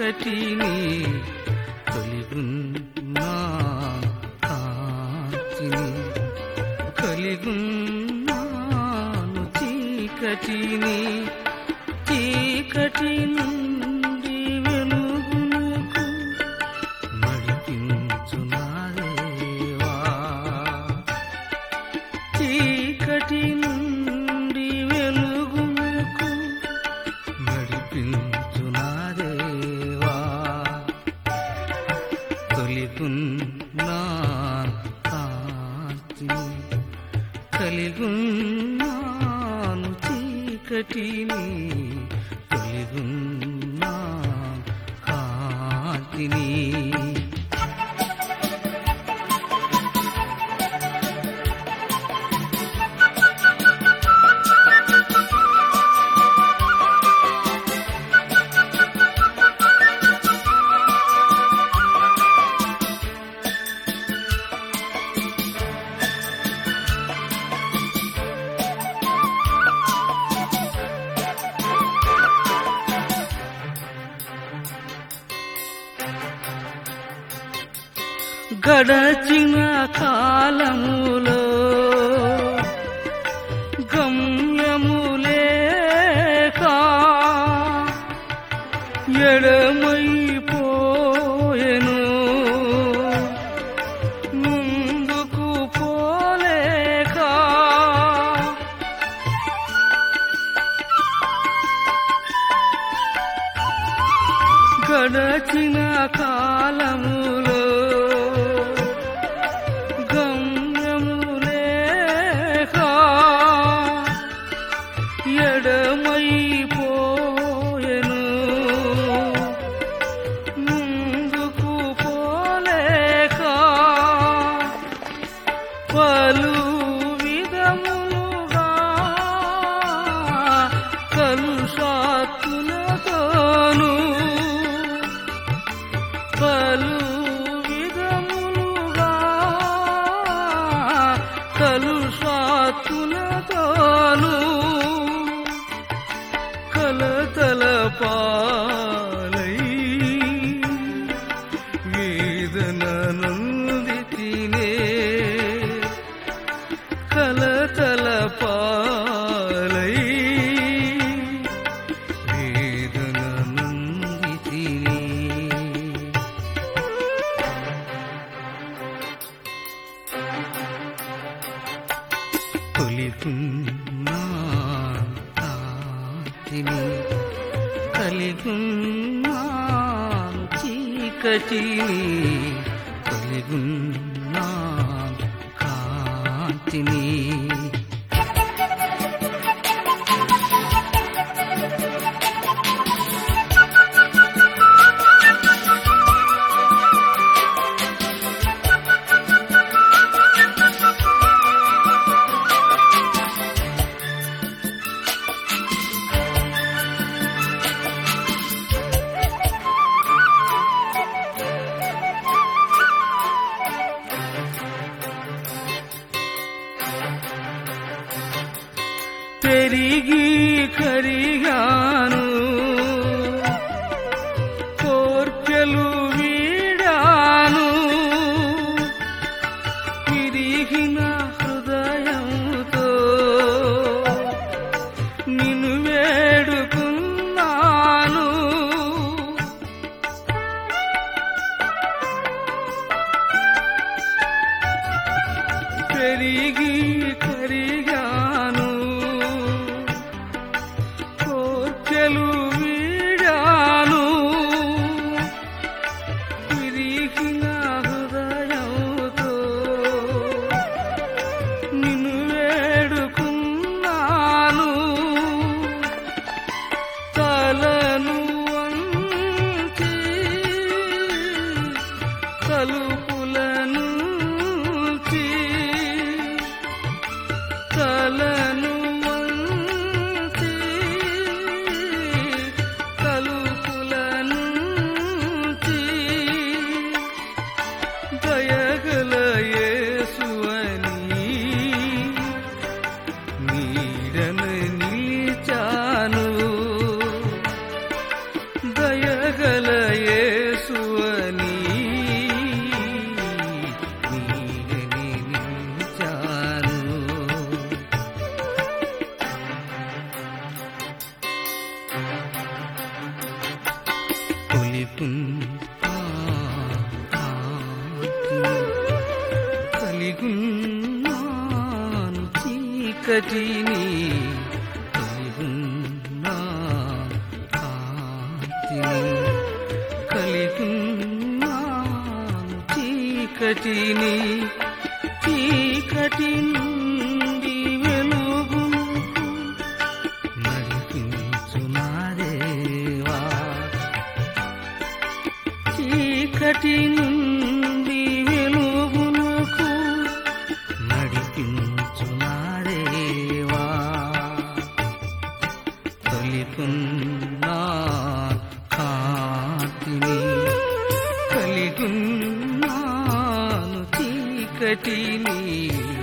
చీకటిని కలిగున్నా కాంతిని కలిగున్నాను చీకటిని చీకటి నుండి వెలుగునకు నడిపించు నా దేవా చీకటి నుండి వెలుగునకు నడిపించు నా దేవా తొలిగున్నా కాంతిని కలిగున్నాను చీకటిని కలిగున్నా కాంతిని గడచిన కాలములో గమ్యములేక ఎడమైపోయెను ముందుకు పోలేక గడచిన కాలములో గమ్యములేక ఎడమైపోయెను ముందుకు పోలేక పలు విధములుగా కలుషాత్తులతోను పలు విధములుగా కలుషాత్తులతోను కలతల పాలై వేదన నంది తినే కలతల పాలై వేదన నంది తినే తొలికున్నా కాంతిని కలిగున్నా చీకటిని కలిగున్నా కాంతిని పెరిగి కరిగాను కోర్కెలు వీడాను విరిగిన హృదయంతో నిన్ను వేడుకున్నాను పెరిగి కరిగాను కోర్కెలు వీడాను విరిగిన హృదయంతో నిన్ను వేడుకున్నాను తలను వంచి తలుపులను తలను వంచి తలుపులను దయగల యేసువని నీడన నిలిచాను దయగల చీకటిని కలిగున్నా కాంతిని కలిగున్నాను చీకటిని చీకటి నుండి వెలుగుకు నడిపించు నా దేవా చీకటి నుండి వెలుగునకు నడిపించు నా దేవా తొలికున్నా కాంతిని కలిగున్నాను చీకటిని